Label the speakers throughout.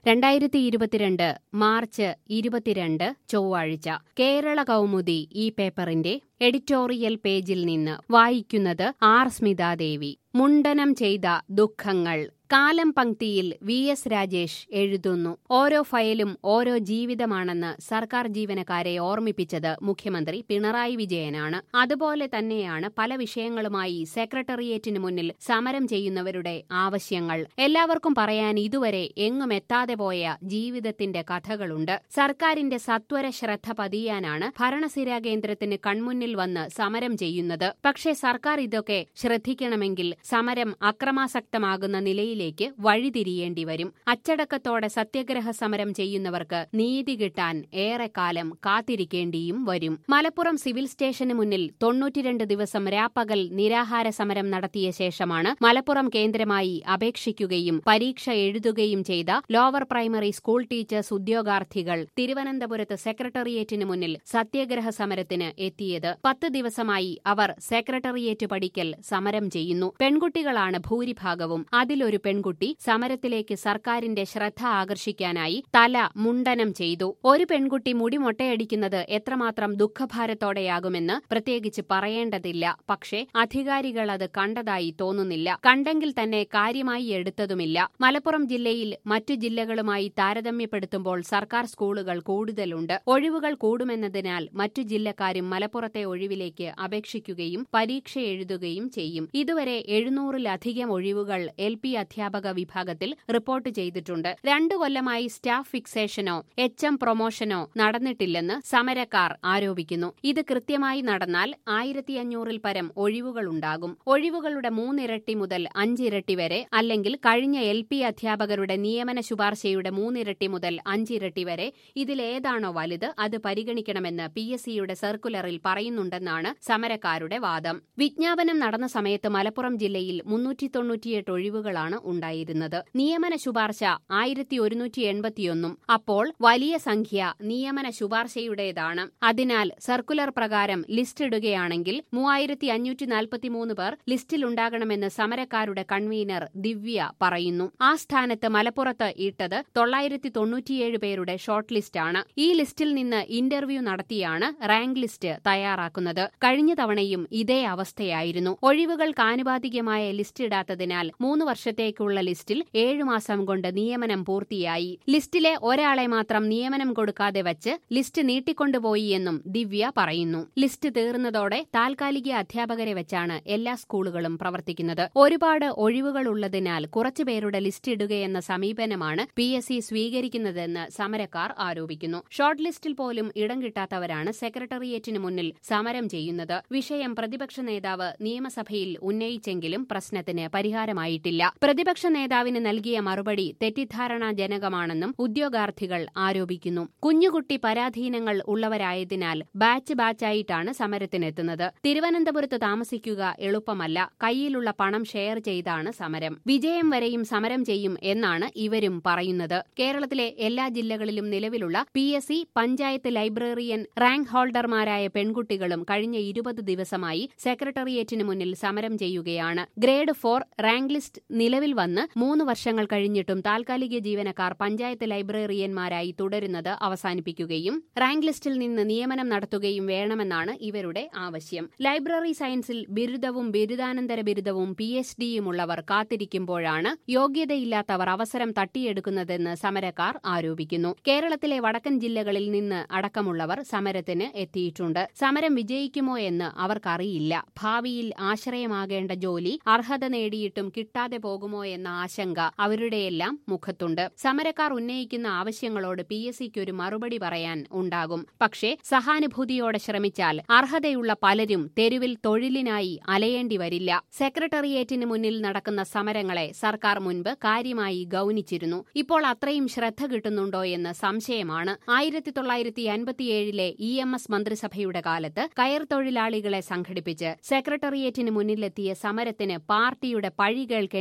Speaker 1: രണ്ടായിരത്തി ഇരുപത്തിരണ്ട് മാർച്ച് ഇരുപത്തിരണ്ട് ചൊവ്വാഴ്ച കേരള കൗമുദി ഈ പേപ്പറിന്റെ എഡിറ്റോറിയൽ പേജിൽ നിന്ന് വായിക്കുന്നത് ആർ സ്മിതാദേവി മുണ്ടനം ചെയ്ത ദുഃഖങ്ങൾ കാലം പങ്ക്തിയിൽ വി എസ് രാജേഷ് എഴുതുന്നു ഓരോ ഫയലും ഓരോ ജീവിതമാണെന്ന് സർക്കാർ ജീവനക്കാരെ ഓർമ്മിപ്പിച്ചത് മുഖ്യമന്ത്രി പിണറായി വിജയനാണ് അതുപോലെ തന്നെയാണ് പല വിഷയങ്ങളുമായി സെക്രട്ടേറിയറ്റിന് മുന്നിൽ സമരം ചെയ്യുന്നവരുടെ ആവശ്യങ്ങൾ എല്ലാവർക്കും പറയാൻ ഇതുവരെ എങ്ങും എത്താതെ പോയ ജീവിതത്തിന്റെ കഥകളുണ്ട് സർക്കാരിന്റെ സത്വര ശ്രദ്ധ പതിയാനാണ് ഭരണസിരാ കേന്ദ്രത്തിന് കൺമുന്നിൽ വന്ന് സമരം ചെയ്യുന്നത് പക്ഷേ സർക്കാർ ഇതൊക്കെ ശ്രദ്ധിക്കണമെങ്കിൽ സമരം അക്രമാസക്തമാകുന്ന നിലയിലേക്ക് വഴിതിരിയേണ്ടി വരും അച്ചടക്കത്തോടെ സത്യഗ്രഹ സമരം ചെയ്യുന്നവർക്ക് നീതി കിട്ടാൻ ഏറെക്കാലം കാത്തിരിക്കേണ്ടിയും വരും മലപ്പുറം സിവിൽ സ്റ്റേഷന് മുന്നിൽ തൊണ്ണൂറ്റിരണ്ട് ദിവസം രാപ്പകൽ നിരാഹാര സമരം നടത്തിയ ശേഷമാണ് മലപ്പുറം കേന്ദ്രമായി അപേക്ഷിക്കുകയും പരീക്ഷ എഴുതുകയും ചെയ്ത ലോവർ പ്രൈമറി സ്കൂൾ ടീച്ചേഴ്സ് ഉദ്യോഗാർത്ഥികൾ തിരുവനന്തപുരത്ത് സെക്രട്ടേറിയറ്റിന് മുന്നിൽ സത്യഗ്രഹ സമരത്തിന് എത്തിയത് പത്ത് ദിവസമായി അവർ സെക്രട്ടേറിയറ്റ് പടിക്കൽ സമരം ചെയ്യുന്നു പെൺകുട്ടികളാണ് ഭൂരിഭാഗവും അതിലൊരു പെൺകുട്ടി സമരത്തിലേക്ക് സർക്കാരിന്റെ ശ്രദ്ധ ആകർഷിക്കാനായി തല മുണ്ടനം ചെയ്തു ഒരു പെൺകുട്ടി മുടി മൊട്ടയടിക്കുന്നത് എത്രമാത്രം ദുഃഖഭാരത്തോടെയാകുമെന്ന് പ്രത്യേകിച്ച് പറയേണ്ടതില്ല പക്ഷേ അധികാരികൾ അത് കണ്ടതായി തോന്നുന്നില്ല കണ്ടെങ്കിൽ തന്നെ കാര്യമായി എടുത്തതുമില്ല മലപ്പുറം ജില്ലയിൽ മറ്റു ജില്ലകളുമായി താരതമ്യപ്പെടുത്തുമ്പോൾ സർക്കാർ സ്കൂളുകൾ കൂടുതലുണ്ട് ഒഴിവുകൾ കൂടുമെന്നതിനാൽ മറ്റു ജില്ലക്കാരും മലപ്പുറത്തെ ഒഴിവിലേക്ക് അപേക്ഷിക്കുകയും പരീക്ഷ എഴുതുകയും ചെയ്യും ഇതുവരെ എഴുന്നൂറിലധികം ഒഴിവുകൾ എൽ പി അധ്യാപക വിഭാഗത്തിൽ റിപ്പോർട്ട് ചെയ്തിട്ടുണ്ട് രണ്ടു കൊല്ലമായി സ്റ്റാഫ് ഫിക്സേഷനോ എച്ച് എം പ്രൊമോഷനോ നടന്നിട്ടില്ലെന്ന് സമരക്കാർ ആരോപിക്കുന്നു ഇത് കൃത്യമായി നടന്നാൽ ആയിരത്തി അഞ്ഞൂറിൽ പരം ഒഴിവുകളുണ്ടാകും ഒഴിവുകളുടെ മൂന്നിരട്ടി മുതൽ അഞ്ചിരട്ടി വരെ അല്ലെങ്കിൽ കഴിഞ്ഞ എൽ പി അധ്യാപകരുടെ നിയമന ശുപാർശയുടെ മൂന്നിരട്ടി മുതൽ അഞ്ചിരട്ടി വരെ ഇതിലേതാണോ വലുത് അത് പരിഗണിക്കണമെന്ന് പി എസ് സിയുടെ സർക്കുലറിൽ പറയുന്നുണ്ടെന്നാണ് സമരക്കാരുടെ വാദം വിജ്ഞാപനം നടന്ന സമയത്ത് മലപ്പുറം ജില്ലയിൽ മുന്നൂറ്റി തൊണ്ണൂറ്റിയെട്ട് ഒഴിവുകളാണ് ഉണ്ടായിരുന്നത് നിയമന ശുപാർശ ആയിരത്തി ഒരുന്നൂറ്റി എൺപത്തിയൊന്നും അപ്പോൾ വലിയ സംഖ്യ നിയമന ശുപാർശയുടേതാണ് അതിനാൽ സർക്കുലർ പ്രകാരം ലിസ്റ്റ് ഇടുകയാണെങ്കിൽ മൂവായിരത്തി അഞ്ഞൂറ്റി നാൽപ്പത്തിമൂന്ന് പേർ ലിസ്റ്റിലുണ്ടാകണമെന്ന് സമരക്കാരുടെ കൺവീനർ ദിവ്യ പറയുന്നു ആ സ്ഥാനത്ത് മലപ്പുറത്ത് ഇട്ടത് തൊള്ളായിരത്തി തൊണ്ണൂറ്റിയേഴ് പേരുടെ ഷോർട്ട് ലിസ്റ്റാണ് ഈ ലിസ്റ്റിൽ നിന്ന് ഇന്റർവ്യൂ നടത്തിയാണ് റാങ്ക് ലിസ്റ്റ് തയ്യാറാക്കുന്നത് കഴിഞ്ഞ തവണയും ഇതേ അവസ്ഥയായിരുന്നു ഒഴിവുകൾക്ക് ആനുപാതികമായ ലിസ്റ്റ് ഇടാത്തതിനാൽ മൂന്ന് വർഷത്തേക്കുള്ള ലിസ്റ്റിൽ ഏഴു മാസം കൊണ്ട് നിയമനം പൂർത്തിയായി ലിസ്റ്റിലെ ഒരാളെ മാത്രം നിയമനം കൊടുക്കാതെ വച്ച് ലിസ്റ്റ് നീട്ടിക്കൊണ്ടുപോയി എന്നും ദിവ്യ പറയുന്നു ലിസ്റ്റ് തീർന്നതോടെ താൽക്കാലിക അധ്യാപകരെ വെച്ചാണ് എല്ലാ സ്കൂളുകളും പ്രവർത്തിക്കുന്നത് ഒരുപാട് ഒഴിവുകളുള്ളതിനാൽ കുറച്ചുപേരുടെ ലിസ്റ്റ് ഇടുകയെന്ന സമീപനമാണ് പി എസ് സി സ്വീകരിക്കുന്നതെന്ന് സമരക്കാർ ആരോപിക്കുന്നു ഷോർട്ട് ലിസ്റ്റിൽ പോലും ഇടം കിട്ടാത്തവരാണ് സെക്രട്ടേറിയറ്റിന് മുന്നിൽ സമരം ചെയ്യുന്നത് വിഷയം പ്രതിപക്ഷ നേതാവ് നിയമസഭയിൽ ഉന്നയിച്ചെങ്കിലും പ്രശ്നത്തിന് പരിഹാരമായിട്ടില്ല പ്രതിപക്ഷ നേതാവിന് നൽകിയ മറുപടി തെറ്റിദ്ധാരണാജനകമാണെന്നും ഉദ്യോഗാർത്ഥികൾ ആരോപിക്കുന്നു കുഞ്ഞുകുട്ടി പരാധീനങ്ങൾ ഉള്ളവരായതിനാൽ ബാച്ച് ബാച്ചായിട്ടാണ് സമരത്തിനെത്തുന്നത് തിരുവനന്തപുരത്ത് താമസിക്കുക എളുപ്പമല്ല കയ്യിലുള്ള പണം ഷെയർ ചെയ്താണ് സമരം വിജയം വരെയും സമരം ചെയ്യും എന്നാണ് ഇവരും പറയുന്നത് കേരളത്തിലെ എല്ലാ ജില്ലകളിലും നിലവിലുള്ള P S C panchayat librarian rank ഹോൾഡർമാരായ പെൺകുട്ടികളും കഴിഞ്ഞ ഇരുപത് ദിവസമായി സെക്രട്ടേറിയറ്റിന് മുന്നിൽ സമരം ചെയ്യുകയാണ് ഗ്രേഡ് ഫോർ റാങ്ക് ലിസ്റ്റ് നിലവിൽ വന്ന് മൂന്ന് വർഷങ്ങൾ കഴിഞ്ഞിട്ടും താൽക്കാലിക ജീവനക്കാർ പഞ്ചായത്ത് ലൈബ്രറിയന്മാരായി തുടരുന്നത് അവസാനിപ്പിക്കുകയും റാങ്ക് ലിസ്റ്റിൽ നിന്ന് നിയമനം നടത്തുകയും വേണമെന്നാണ് ഇവരുടെ ആവശ്യം ലൈബ്രറി സയൻസിൽ ബിരുദവും ബിരുദാനന്തര ബിരുദവും പി എച്ച് ഡിയുമുള്ളവർ കാത്തിരിക്കുമ്പോഴാണ് യോഗ്യതയില്ലാത്തവർ അവസരം തട്ടിയെടുക്കുന്നതെന്ന് സമരക്കാർ ആരോപിക്കുന്നു കേരളത്തിലെ വടക്കൻ ജില്ലകളിൽ നിന്ന് അടക്കമുള്ളവർ സമരത്തിന് എത്തിയിട്ടുണ്ട് സമരം വിജയിക്കുമോ എന്ന് അവർക്കറിയില്ല ഭാവിയിൽ ആശ്രയമാകേണ്ട ജോലി അർഹത നേടിയിട്ടും കിട്ടാതെ പോകുമോ എന്ന ആശങ്ക അവരുടെയെല്ലാം മുഖത്തുണ്ട് സമരക്കാർ ഉന്നയിക്കുന്ന ആവശ്യങ്ങളോട് പി എസ് സിക്ക് ഒരു മറുപടി പറയാൻ ഉണ്ടാകും പക്ഷേ സഹാനുഭൂതിയോടെ ശ്രമിച്ചാൽ അർഹതയുള്ള പലരും തെരുവിൽ തൊഴിലിനായി അലയേണ്ടി വരില്ല സെക്രട്ടേറിയറ്റിന് മുന്നിൽ നടക്കുന്ന സമരങ്ങളെ സർക്കാർ മുൻപ് കാര്യമായി ഗൌനിച്ചിരുന്നു ഇപ്പോൾ അത്രയും ശ്രദ്ധ കിട്ടുന്നുണ്ടോ എന്ന് സംശയമാണ് ആയിരത്തി തൊള്ളായിരത്തി അൻപത്തിയേഴിലെ ഇ എം എസ് മന്ത്രിസഭയുടെ കാലത്ത് കയർ തൊഴിലാളികളെ സംഘടിപ്പിച്ച് സെക്രട്ടേറിയറ്റിന് മുന്നിലെത്തിയ സമരത്തിന് പാർട്ടിയുടെ പഴി കേൾക്കേണ്ടി വന്നിട്ടുണ്ട്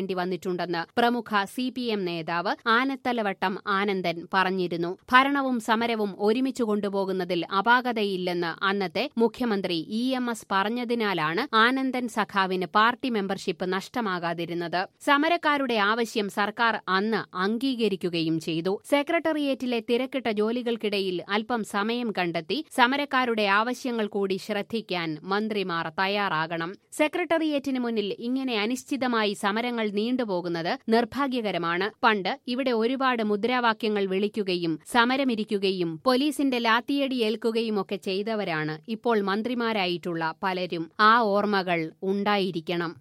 Speaker 1: ചെയ്തിട്ടുണ്ടെന്ന് പ്രമുഖ സി പി എം നേതാവ് ആനത്തലവട്ടം ആനന്ദൻ പറഞ്ഞിരുന്നു ഭരണവും സമരവും ഒരുമിച്ചു കൊണ്ടുപോകുന്നതിൽ അപാകതയില്ലെന്ന് അന്നത്തെ മുഖ്യമന്ത്രി ഇ എം എസ് പറഞ്ഞതിനാലാണ് ആനന്ദൻ സഖാവിന് പാർട്ടി മെമ്പർഷിപ്പ് നഷ്ടമാകാതിരുന്നത് സമരക്കാരുടെ ആവശ്യം സർക്കാർ അന്ന് അംഗീകരിക്കുകയും ചെയ്തു സെക്രട്ടേറിയറ്റിലെ തിരക്കിട്ട ജോലികൾക്കിടയിൽ അല്പം സമയം കണ്ടെത്തി സമരക്കാരുടെ ആവശ്യങ്ങൾ കൂടി ശ്രദ്ധിക്കാൻ മന്ത്രിമാർ തയ്യാറാകണം സെക്രട്ടേറിയറ്റിന് മുന്നിൽ ഇങ്ങനെ അനിശ്ചിതമായി സമരങ്ങൾ നീണ്ടുപോകുന്നത് നിർഭാഗ്യകരമാണ് പണ്ട് ഇവിടെ ഒരുപാട് മുദ്രാവാക്യങ്ങൾ വിളിക്കുകയും സമരമിരിക്കുകയും പോലീസിന്റെ ലാത്തിയടി ഏൽക്കുകയുമൊക്കെ ചെയ്തവരാണ് ഇപ്പോൾ മന്ത്രിമാരായിട്ടുള്ള പലരും ആ ഓർമ്മകൾ ഉണ്ടായിരിക്കണം